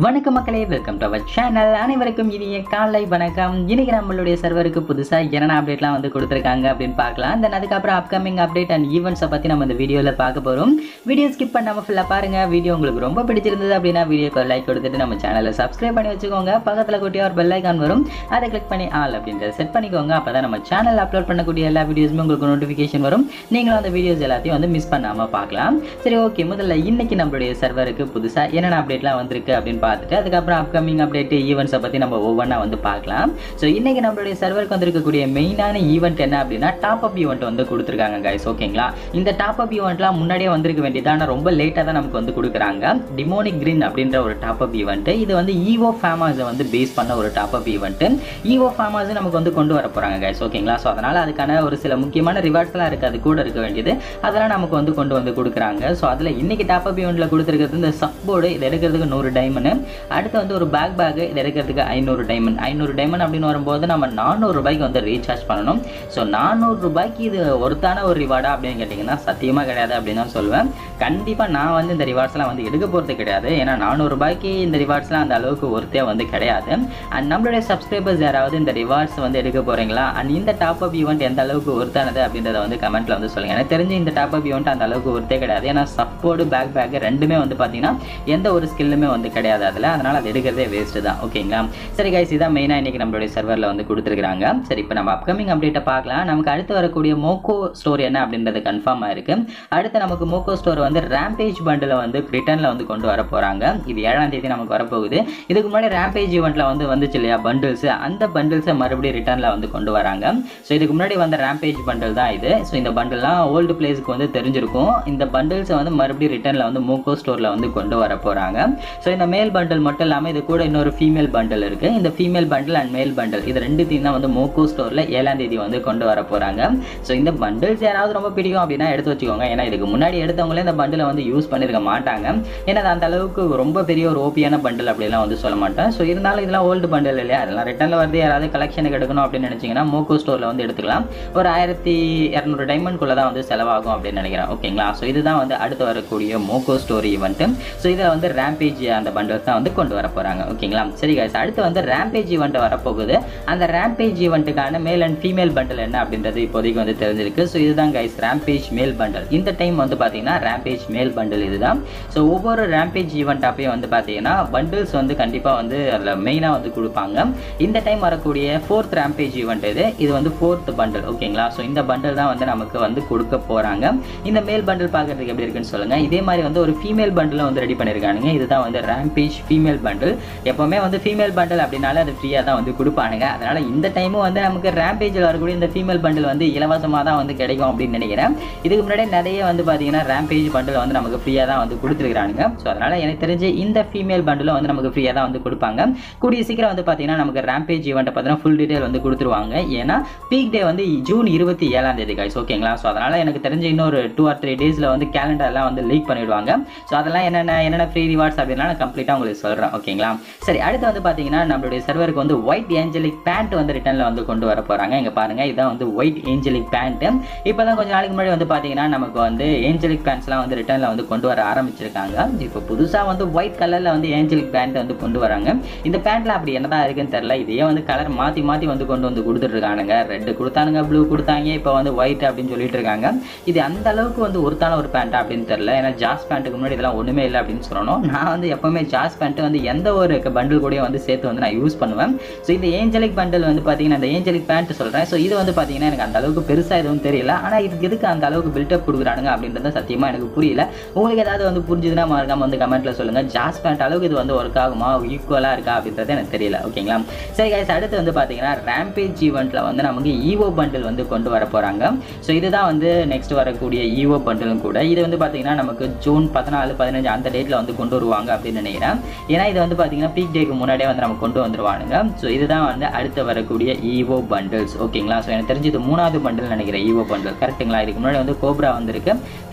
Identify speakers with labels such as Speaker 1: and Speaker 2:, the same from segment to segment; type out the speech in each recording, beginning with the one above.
Speaker 1: வணக்கம் மக்களே welcome to our channel அனைவருக்கும் இனிய காலை வணக்கம் இன்னைக்கு நம்மளுடைய சர்வருக்கு புதுசாக என்னென்ன அப்டேட்லாம் வந்து கொடுத்துருக்காங்க அப்படின்னு பார்க்கலாம் தென் அதுக்கப்புறம் அப்கமிங் அப்டேட் அண்ட் ஈவெண்ட்ஸை பற்றி நம்ம இந்த வீடியோவில் பார்க்க போகிறோம் வீடியோ ஸ்கிப் பண்ணாமல் ஃபுல்லாக பாருங்கள் வீடியோ உங்களுக்கு ரொம்ப பிடிச்சிருந்தது அப்படின்னா வீடியோக்கு லைக் கொடுத்துட்டு நம்ம சேனலை சப்ஸ்கிரைப் பண்ணி வச்சுக்கோங்க பக்கத்தில் குட்டியாக ஒரு பெல் ஐக்கான் வரும் அதை கிளிக் பண்ணி ஆல் அப்படின்றத செட் பண்ணிக்கோங்க அப்போ தான் நம்ம சேனல் அப்லோட் பண்ணக்கூடிய எல்லா வீடியோஸுமே உங்களுக்கு நோட்டிஃபிகேஷன் வரும் நீங்களும் அந்த வீடியோஸ் எல்லாத்தையும் வந்து மிஸ் பண்ணாமல் பார்க்கலாம் சரி ஓகே முதல்ல இன்னைக்கு நம்மளுடைய சர்வருக்கு புதுசாக என்னென்ன அப்டேட்லாம் வந்திருக்கு அப்படின்னு பார்த்துட்டு அதுக்கப்புறம் அப்கமிங் அப்டேட் ஈவெண்ட்ஸை பற்றி நம்ம ஒவ்வொன்றா வந்து பார்க்கலாம் ஸோ இன்னைக்கு நம்மளுடைய சர்வருக்கு வந்திருக்கக்கூடிய மெயினான ஈவெண்ட் என்ன அப்படின்னா டாப் அப் ஈவெண்ட் வந்து கொடுத்துருக்காங்க கைஸ் ஓகேங்களா இந்த டாப் அப் ஈவெண்ட்லாம் முன்னாடியே வந்திருக்க வேண்டியது ஆனால் ரொம்ப லேட்டாக தான் நமக்கு வந்து கொடுக்குறாங்க டிமோனிக் கிரீன் அப்படின்ற ஒரு டாப் அப் ஈவெண்ட் இது வந்து ஈவோ ஃபேமாஸை வந்து பேஸ் பண்ண ஒரு டாப் அப் ஈவெண்ட் ஈவோ ஃபேமாஸ் நமக்கு வந்து கொண்டு வர போகிறாங்க கைஸ் ஓகேங்களா ஸோ அதனால் அதுக்கான ஒரு சில முக்கியமான ரிவார்ட்ஸ்லாம் இருக்குது அது கூட இருக்க வேண்டியது அதெல்லாம் நமக்கு வந்து கொண்டு வந்து கொடுக்குறாங்க ஸோ அதில் இன்னைக்கு டாப் அப் ஈவெண்ட்டில் கொடுத்துருக்கிறது இந்த சப்போர்டு இது எடுக்கிறதுக்கு நூறு டைமண்ட் அடுத்து வந்து ஒரு பேக் பேக் இது எடுக்கிறதுக்கு ஐநூறு டைமண்ட் ஐநூறு டைமண்ட் அப்படின்னு வரும்போது நம்ம நானூறு ரூபாய்க்கு வந்து ரீசார்ஜ் பண்ணணும் ஸோ நானூறு ரூபாய்க்கு இது ஒருத்தான ஒரு ரிவார்டா அப்படின்னு கேட்டிங்கன்னா சத்தியமாக கிடையாது அப்படின்னு தான் சொல்லுவேன் கண்டிப்பாக நான் வந்து இந்த ரிவார்ட்ஸ்லாம் வந்து எடுக்க போகிறது கிடையாது ஏன்னா நானூறு ரூபாய்க்கு இந்த ரிவார்ட்ஸ்லாம் அந்த அளவுக்கு ஒருத்தே வந்து கிடையாது அண்ட் நம்மளுடைய சப்ஸ்கிரைபர்ஸ் யாராவது இந்த ரிவார்ட்ஸ் வந்து எடுக்க போகிறீங்களா அண்ட் இந்த டாப் அப் ஈவெண்ட் எந்த அளவுக்கு ஒருத்தானது அப்படின்றத வந்து கமெண்ட்டில் வந்து சொல்லுங்கள் எனக்கு தெரிஞ்சு இந்த டாப் அப் ஈவெண்ட் அந்த அளவுக்கு ஒருத்தே கிடையாது ஏன்னா சப்போர்டு பேக் பேக் ரெண்டுமே வந்து பார்த்தீங்கன்னா எந்த ஒரு ஸ்கில்லுமே வந்து கிடையாது அதில் அதனால் அது எடுக்கிறதே வேஸ்ட்டு தான் ஓகேங்களா சரி கைஸ் இதான் மெயினாக இன்றைக்கி நம்மளுடைய சர்வரில் வந்து கொடுத்துருக்காங்க சரி இப்போ நம்ம அப்கமிங் அப்டேட்டை பார்க்கலாம் நமக்கு அடுத்து வரக்கூடிய மோக்கோ ஸ்டோர் என்ன அப்படின்றது கன்ஃபார்ம் ஆயிருக்கு அடுத்து நமக்கு மோக்கோ ஸ்டோர் வந்து ரேம்பேஜ் பண்டில் வந்து ரிட்டர்னில் வந்து கொண்டு வர போகிறாங்க இது ஏழாம் தேதி நமக்கு வரப்போகுது இதுக்கு முன்னாடி ரேம்பேஜ் ஈவெண்ட்டில் வந்து வந்துச்சு இல்லையா பண்டில்ஸ் அந்த பண்டில்ஸை மறுபடியும் ரிட்டர்னில் வந்து கொண்டு வராங்க ஸோ இதுக்கு முன்னாடி வந்த ரேம்பேஜ் பண்டில் தான் இது ஸோ இந்த பண்டில்லாம் ஓல்டு பிளேஸ்க்கு வந்து தெரிஞ்சிருக்கும் இந்த பண்டில்ஸை வந்து மறுபடியும் ரிட்டர்னில் வந்து மோக்கோ ஸ்டோரில் வந்து கொண்டு வர போகிறாங்க ஸோ இந்த மேல் பண்டில் மட்டும் இல்லாமல் இது கூட இன்னொரு ஃபீமேல் பண்டில் இருக்குது இந்த female bundle and male bundle இது ரெண்டுத்தையும் தான் வந்து மோக்கோ ஸ்டோரில் ஏழாம் தேதி வந்து கொண்டு வர போகிறாங்க ஸோ இந்த பண்டில்ஸ் யாராவது ரொம்ப பிடிக்கும் அப்படின்னா எடுத்து வச்சுக்கோங்க ஏன்னா இதுக்கு முன்னாடி எடுத்தவங்களே இந்த பண்டிலை வந்து யூஸ் பண்ணியிருக்க மாட்டாங்க ஏன்னா அது அந்த அளவுக்கு ரொம்ப பெரிய ஒரு ஓபியான பண்டில் அப்படிலாம் வந்து சொல்ல மாட்டேன் ஸோ இருந்தாலும் இதெல்லாம் ஓல்டு பண்டில் இல்லையா அதெல்லாம் ரிட்டர்னில் வருது யாராவது கலெக்ஷனுக்கு எடுக்கணும் அப்படின்னு நினச்சிங்கன்னா மோக்கோ ஸ்டோரில் வந்து எடுத்துக்கலாம் ஒரு ஆயிரத்தி இரநூறு டைமண்ட்குள்ளே தான் வந்து செலவாகும் அப்படின்னு நினைக்கிறேன் ஓகேங்களா ஸோ இதுதான் வந்து அடுத்து வரக்கூடிய மோக்கோ ஸ்டோரி ஈவெண்ட்டு ஸோ இதில் வந்து ரேம்பேஜ் அந்த பண்டில்ஸ் தான் வந்து கொண்டு வர போகிறாங்க ஓகேங்களா சரி guys அடுத்து வந்து ரேம்பேஜ் ஈவெண்ட் வரப்போகுது அந்த rampage ஈவெண்ட்டுக்கான male and female bundle என்ன அப்படின்றது இப்போதைக்கு வந்து தெரிஞ்சிருக்கு ஸோ இதுதான் கைஸ் ரேம்பேஜ் மேல் பண்டில் இந்த டைம் வந்து பார்த்தீங்கன்னா ரேம்பேஜ் மேல் பண்டில் இதுதான் ஸோ ஒவ்வொரு ரேம்பேஜ் ஈவெண்ட் அப்பயும் வந்து பார்த்தீங்கன்னா பண்டில்ஸ் வந்து கண்டிப்பாக வந்து அதில் மெயினாக வந்து கொடுப்பாங்க இந்த டைம் வரக்கூடிய ஃபோர்த் ரேம்பேஜ் ஈவெண்ட் இது இது வந்து ஃபோர்த் பண்டில் ஓகேங்களா ஸோ இந்த பண்டில் தான் வந்து நமக்கு வந்து கொடுக்க போகிறாங்க இந்த மேல் பண்டில் பார்க்கறதுக்கு எப்படி இருக்குன்னு சொல்லுங்கள் இதே மாதிரி வந்து ஒரு ஃபீமேல் பண்டிலும் வந்து ரெடி பண்ணியிருக்கானுங்க இதுதான் வந்து ரேம்பேஜ் ஃபீமேல் பண்டில் எப்போவுமே வந்து ஃபீமேல் பண்டில் அப்படின்னாலே அது ஃப்ரீயாக தான் வந்து கொடுப்பானுங்க அதனால் இந்த டைமும் வந்து நமக்கு ரேம்பேஜில் வரக்கூடிய இந்த ஃபீமேல் பண்டில் வந்து இலவசமாக தான் வந்து கிடைக்கும் அப்படின்னு நினைக்கிறேன் இதுக்கு முன்னாடி நிறைய வந்து பார்த்தீங்கன்னா ரேம்பேஜ் பண்டில் வந்து நமக்கு ஃப்ரீயாக தான் வந்து கொடுத்துருக்கானுங்க ஸோ அதனால் எனக்கு தெரிஞ்சு இந்த ஃபீமேல் பண்டிலும் வந்து நமக்கு ஃப்ரீயாக தான் வந்து கொடுப்பாங்க கூடிய சீக்கிரம் வந்து பார்த்தீங்கன்னா நமக்கு ரேம்பேஜ் ஈவெண்ட்டை பார்த்தீங்கன்னா ஃபுல் டீட்டெயில் வந்து கொடுத்துருவாங்க ஏன்னா பீக் டே வந்து ஜூன் இருபத்தி ஏழாம் தேதி கைஸ் ஓகேங்களா ஸோ அதனால் எனக்கு தெரிஞ்ச இன்னொரு டூ ஆர் த்ரீ டேஸில் வந்து கேலண்டர்லாம் வந்து லீக் பண்ணிவிடுவாங்க ஸோ அதெல்லாம் என்னென்ன என்னென்ன ஃப்ரீ ரிவார்ட்ஸ் அப்படின்னா நான் கம்ப்ளீட்டாக உங்களுக்கு சொல்கிறேன் ஓகேங்களா சரி அடுத்து வந்து பார்த்தீங்கன்னா நம்மளுடைய சர்வருக்கு வந்து ஒயிட் ஏஞ்சலிக் பேண்ட் வந்து ரிட்டர்னில் வந்து கொண்டு வர போகிறாங்க இங்கே பாருங்கள் இதான் வந்து ஒயிட் ஏஞ்சலிக் பேண்ட்டு இப்போ தான் கொஞ்சம் நாளைக்கு முன்னாடி வந்து பார்த்தீங்கன்னா நமக்கு வந்து ஏஞ்சலிக் பேண்ட்ஸ்லாம் வந்து ரிட்டர்னில் வந்து கொண்டு வர ஆரம்பிச்சிருக்காங்க இப்போ புதுசாக வந்து ஒயிட் கலரில் வந்து ஏஞ்சலிக் பேண்ட் வந்து கொண்டு வராங்க இந்த பேண்ட்டில் அப்படி என்னதான் இருக்குன்னு தெரில இதையே வந்து கலர் மாற்றி மாற்றி வந்து கொண்டு வந்து கொடுத்துட்ருக்கானுங்க ரெட்டு கொடுத்தானுங்க ப்ளூ கொடுத்தாங்க இப்போ வந்து ஒயிட் அப்படின்னு சொல்லிட்டு இருக்காங்க இது அந்த அளவுக்கு வந்து ஒருத்தான ஒரு பேண்ட் அப்படின்னு தெரில ஏன்னா ஜாஸ் பேண்ட்டுக்கு முன்னாடி இதெல்லாம் ஒன்றுமே இல்லை அப்படின்னு சொல்லணும் நான் வந்து எப்போவுமே ஜாஸ் பேண்ட்டு வந்து எந்த ஒரு பண்டில் கூடயும் வந்து சேர்த்து வந்து நான் யூஸ் பண்ணுவேன் ஸோ இந்த ஏஞ்சலிக் பண்டில் வந்து பார்த்தீங்கன்னா இந்த ஏஞ்சலிக் பேண்ட் சொல்கிறேன் ஸோ இது வந்து பார்த்தீங்கன்னா எனக்கு அந்த அளவுக்கு பெருசாக எதுவும் தெரியல ஆனால் இதுக்கு எதுக்கு அந்த அளவுக்கு பில்டப் கொடுக்குறானுங்க அப்படின்றது சத்தியமாக எனக்கு புரியல உங்களுக்கு ஏதாவது வந்து புரிஞ்சுதுன்னா மறக்காம வந்து கமெண்ட்டில் சொல்லுங்கள் ஜாஸ் பேண்ட் அளவுக்கு இது வந்து ஒர்க் ஆகுமா ஈக்குவலாக இருக்கா அப்படின்றது எனக்கு தெரியல ஓகேங்களா சரி கைஸ் அடுத்து வந்து பார்த்தீங்கன்னா ரேம்பேஜ் ஈவெண்ட்டில் வந்து நமக்கு ஈவோ பண்டில் வந்து கொண்டு வர போகிறாங்க ஸோ இதுதான் வந்து நெக்ஸ்ட் வரக்கூடிய ஈவோ பண்டிலும் கூட இது வந்து பார்த்தீங்கன்னா நமக்கு ஜூன் பதினாலு பதினஞ்சு அந்த டேட்டில் வந்து கொண்டு வருவாங்க அப்படின்னு நினைக்கிறேன் ஏன்னா இது வந்து பார்த்தீங்கன்னா பீக் டேக்கு முன்னாடியே வந்து நம்ம கொண்டு வந்துருவானுங்க ஸோ இதுதான் வந்து அடுத்து வரக்கூடிய ஈவோ பண்டில்ஸ் ஓகேங்களா ஸோ எனக்கு தெரிஞ்சு இது மூணாவது பண்டில் நினைக்கிறேன் ஈவோ பண்டில் கரெக்ட்டுங்களா இதுக்கு முன்னாடி வந்து கோப்ரா வந்திருக்கு தென் அதுக்கப்புறம்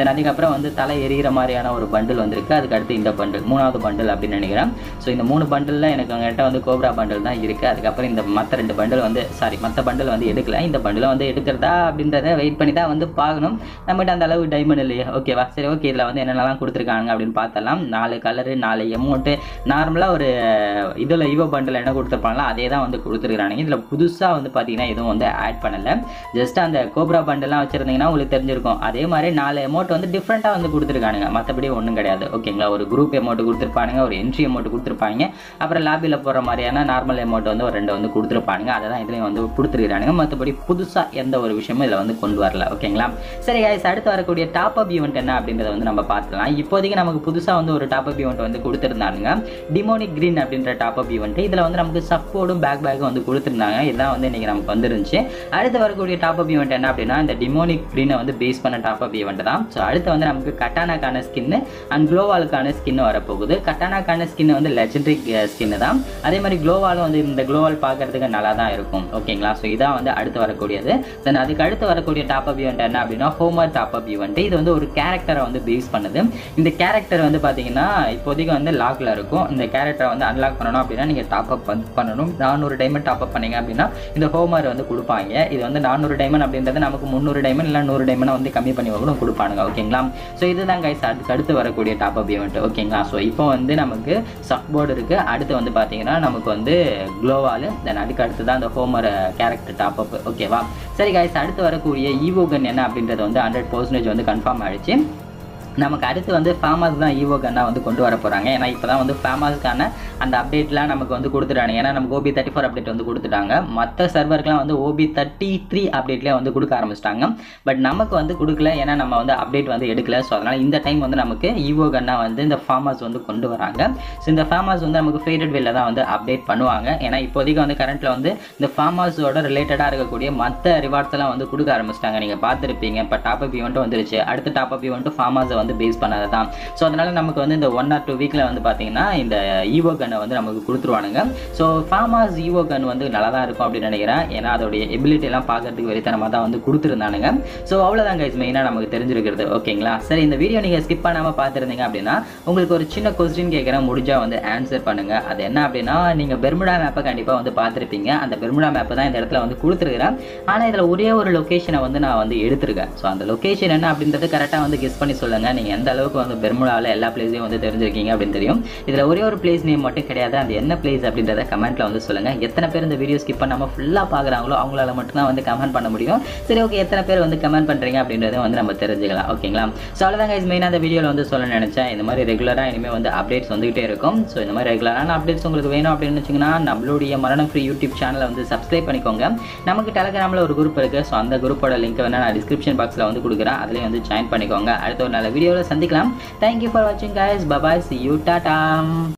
Speaker 1: சீக்கிரம் வந்து தலை எரியிற மாதிரியான ஒரு பண்டில் வந்திருக்கு அதுக்கு அடுத்து இந்த பண்டில் மூணாவது பண்டில் அப்படின்னு நினைக்கிறேன் ஸோ இந்த மூணு பண்டிலில் எனக்கு என்கிட்ட வந்து கோப்ரா பண்டில் தான் இருக்குது அதுக்கப்புறம் இந்த மற்ற ரெண்டு பண்டில் வந்து சாரி மற்ற பண்டில் வந்து எடுக்கல இந்த பண்டில் வந்து எடுக்கிறதா அப்படின்றத வெயிட் பண்ணி தான் வந்து பார்க்கணும் நம்மகிட்ட அந்த அளவு டைமண்ட் இல்லையா ஓகேவா சரி ஓகே இதில் வந்து என்னென்னலாம் கொடுத்துருக்காங்க அப்படின்னு பார்த்தலாம் நாலு கலரு நாலு எமௌண்ட்டு நார்மலாக ஒரு இதில் ஈவோ பண்டில் என்ன கொடுத்துருப்பாங்களோ அதே தான் வந்து கொடுத்துருக்காங்க இதில் புதுசாக வந்து பார்த்தீங்கன்னா எதுவும் வந்து ஆட் பண்ணலை ஜஸ்ட் அந்த கோப்ரா பண்டெல்லாம் வச்சுருந்தீங்கன்னா உங்களுக்கு தெரிஞ்சிருக்கும் அதே மாதிரி நாலு அமௌண்ட் வந்து டிஃப்ரெண்ட்டாக வந்து கொடுத்துருக்கானுங்க மற்றபடி ஒன்றும் கிடையாது ஓகேங்களா ஒரு குரூப் அமௌண்ட் கொடுத்துருப்பானுங்க ஒரு என்ட்ரி அமௌண்ட் கொடுத்துருப்பாங்க அப்புறம் லாபியில் போகிற மாதிரியான நார்மல் அமௌண்ட் வந்து ஒரு ரெண்டு வந்து கொடுத்துருப்பானுங்க அதை தான் இதுலேயும் வந்து கொடுத்துருக்கானுங்க மற்றபடி புதுசாக எந்த ஒரு விஷயமும் இதில் வந்து கொண்டு வரல ஓகேங்களா சரி guys அடுத்து வரக்கூடிய டாப் அப் ஈவெண்ட் என்ன அப்படின்றத வந்து நம்ம பார்த்துக்கலாம் இப்போதைக்கு நமக்கு புதுசாக வந்து ஒரு டாப் அப் ஈவெண்ட் வந்து கொடுத்துருந்தாங்க டிமோனிக் கிரீன் அப்படின்ற டாப் அப் ஈவெண்ட் இதில் வந்து நமக்கு சப்போர்டும் பேக் பேக்கும் வந்து கொடுத்துருந்தாங்க இதுதான் வந்து இன்னைக்கு நமக்கு வந்துருந்துச்சு அடுத்து வரக்கூடிய டாப் அப் ஈவெண்ட் என்ன அப்படின்னா இந்த டிமோனிக் கிரீனை வந்து பேஸ் பண்ண டாப் அப் ஈவெண்ட் தான் ஸோ அடுத்து வந்து நமக்கு கட்டானாக்கான ஸ்கின்னு அண்ட் க்ளோவாலுக்கான ஸ்கின் வரப்போகுது கட்டானாக்கான ஸ்கின் வந்து லெஜெண்டரி ஸ்கின்னு தான் அதே மாதிரி க்ளோவாலும் வந்து இந்த க்ளோவால் பார்க்கறதுக்கு நல்லா தான் இருக்கும் ஓகேங்களா ஸோ இதான் வந்து அடுத்து வரக்கூடியது தென் அதுக்கு அடுத்து வரக்கூடிய டாப் அப் ஈவெண்ட் என்ன அப்படின்னா ஹோமர் டாப் அப் ஈவெண்ட் இது வந்து ஒரு கேரக்டரை வந்து பேஸ் பண்ணுது இந்த கேரக்டர் வந்து பார்த்தீங்கன்னா இப்போதைக்கு வந்து லாக்ல இருக்கும் இந்த கேரக்டரை வந்து அன்லாக் பண்ணணும் அப்படின்னா நீங்கள் டாப் அப் வந்து பண்ணணும் நானூறு டைமண்ட் டாப் அப் பண்ணீங்க அப்படின்னா இந்த ஹோமர் வந்து கொடுப்பாங்க இது வந்து நானூறு டைமண்ட் அப்படின்றது நமக்கு முந்நூறு டைமண்ட் இல்லை நூறு டைமண்ட் வந்து கம்மி பண்ணி கூட கொடுப்பானுங்க ஓகேங்களா ஸோ இதுதான் கைஸ் அதுக்கு அடுத்து வரக்கூடிய டாப் அப் ஈவெண்ட் ஓகேங்களா ஸோ இப்போ வந்து நமக்கு சப் போர்டு இருக்குது அடுத்து வந்து பார்த்தீங்கன்னா நமக்கு வந்து க்ளோவால் தென் அதுக்கு அடுத்து தான் அந்த ஹோமர் கேரக்டர் டாப் அப் ஓகேவா சரி கைஸ் அடுத்து வரக்கூடிய ஈவோகன் என்ன அப்படின்றது வந்து ஹண்ட்ரட் பர்சன்டேஜ் வந்து கன்ஃபார்ம் ஆயிடுச்சு நமக்கு அடுத்து வந்து ஃபேமஸ் தான் ஈவோ கன்னா வந்து கொண்டு வர போகிறாங்க ஏன்னா இப்போ தான் வந்து ஃபேமஸ்க்கான அந்த அப்டேட்லாம் நமக்கு வந்து கொடுத்துட்டாங்க ஏன்னா நமக்கு ஓபி தேர்ட்டி ஃபோர் அப்டேட் வந்து கொடுத்துட்டாங்க மற்ற சர்வருக்குலாம் வந்து ஓபி தேர்ட்டி த்ரீ அப்டேட்லேயே வந்து கொடுக்க ஆரம்பிச்சிட்டாங்க பட் நமக்கு வந்து கொடுக்கல ஏன்னா நம்ம வந்து அப்டேட் வந்து எடுக்கல ஸோ அதனால் இந்த டைம் வந்து நமக்கு ஈவோ கன்னா வந்து இந்த ஃபார்மர்ஸ் வந்து கொண்டு வராங்க ஸோ இந்த ஃபார்மர்ஸ் வந்து நமக்கு ஃபேடட் வேல தான் வந்து அப்டேட் பண்ணுவாங்க ஏன்னா இப்போதைக்கு வந்து கரண்ட்டில் வந்து இந்த ஃபார்மர்ஸோட ரிலேட்டடாக இருக்கக்கூடிய மற்ற ரிவார்ட்ஸ் எல்லாம் வந்து கொடுக்க ஆரம்பிச்சிட்டாங்க நீங்கள் பார்த்துருப்பீங்க இப்போ டாப் அப் ஈவெண்ட்டும் வந்துருச்சு அடுத்த டாப் அப் ஈவெண்ட்டும் ஃபார்மர்ஸை வந்து பேஸ் பண்ணது தான் ஸோ அதனால் நமக்கு வந்து இந்த ஒன் ஆர் டூ வீக்கில் வந்து பார்த்தீங்கன்னா இந்த ஈவோ கன்னை வந்து நமக்கு கொடுத்துருவானுங்க ஸோ ஃபார்மாஸ் ஈவோ கன் வந்து நல்லா தான் இருக்கும் அப்படின்னு நினைக்கிறேன் ஏன்னா அதோடைய எபிலிட்டி எல்லாம் பார்க்கறதுக்கு வெறித்தனமாக தான் வந்து கொடுத்துருந்தானுங்க ஸோ அவ்வளோதான் கைஸ் மெயினாக நமக்கு தெரிஞ்சிருக்கிறது ஓகேங்களா சரி இந்த வீடியோ நீங்கள் ஸ்கிப் பண்ணாமல் பார்த்துருந்தீங்க அப்படின்னா உங்களுக்கு ஒரு சின்ன கொஸ்டின் கேட்குறேன் முடிஞ்சால் வந்து ஆன்சர் பண்ணுங்கள் அது என்ன அப்படின்னா நீங்கள் பெர்முடா மேப்பை கண்டிப்பாக வந்து பார்த்துருப்பீங்க அந்த பெர்முடா மேப்பை தான் இந்த இடத்துல வந்து கொடுத்துருக்குறேன் ஆனால் இதில் ஒரே ஒரு லொக்கேஷனை வந்து நான் வந்து எடுத்திருக்கேன் ஸோ அந்த லொக்கேஷன் என்ன அப்படின்றது கரெக்டாக வந்து கெஸ் பண்ணி சொல்லுங்கள் நீங்கள் எந்த அளவுக்கு வந்து பெர்முடாவில் எல்லா பிளேஸையும் வந்து தெரிஞ்சிருக்கீங்க அப்படின்னு தெரியும் இதில் ஒரே ஒரு பிளேஸ் நேம் மட்டும் கிடையாது அது என்ன பிளேஸ் அப்படின்றத கமெண்ட்டில் வந்து சொல்லுங்கள் எத்தனை பேர் இந்த வீடியோ ஸ்கிப் பண்ணாமல் ஃபுல்லாக பார்க்குறாங்களோ அவங்களால மட்டும்தான் வந்து கமெண்ட் பண்ண முடியும் சரி ஓகே எத்தனை பேர் வந்து கமெண்ட் பண்ணுறீங்க அப்படின்றத வந்து நம்ம தெரிஞ்சுக்கலாம் ஓகேங்களா ஸோ அவ்வளோதான் கைஸ் மெயினாக அந்த வீடியோவில் வந்து சொல்ல நினச்சேன் இந்த மாதிரி ரெகுலராக இனிமேல் வந்து அப்டேட்ஸ் வந்துகிட்டே இருக்கும் ஸோ இந்த மாதிரி ரெகுலரான அப்டேட்ஸ் உங்களுக்கு வேணும் அப்படின்னு வச்சிங்கன்னா நம்மளுடைய மரணம் ஃப்ரீ யூடியூப் சேனலை வந்து சப்ஸ்கிரைப் பண்ணிக்கோங்க நமக்கு டெலகிராமில் ஒரு குரூப் இருக்குது ஸோ அந்த குரூப்போட லிங்க் வேணால் நான் டிஸ்கிரிப்ஷன் பாக்ஸில் வந்து கொடுக்குறேன் அதுலேயும் வந்து ஜாயின் பண்ணிக்கோங்க அடுத்த ஒரு நல்ல வீடியோவில் சந்திக்கலாம் தேங்க்யூ ஃபார் வாட்சிங் guys bye bye see you tata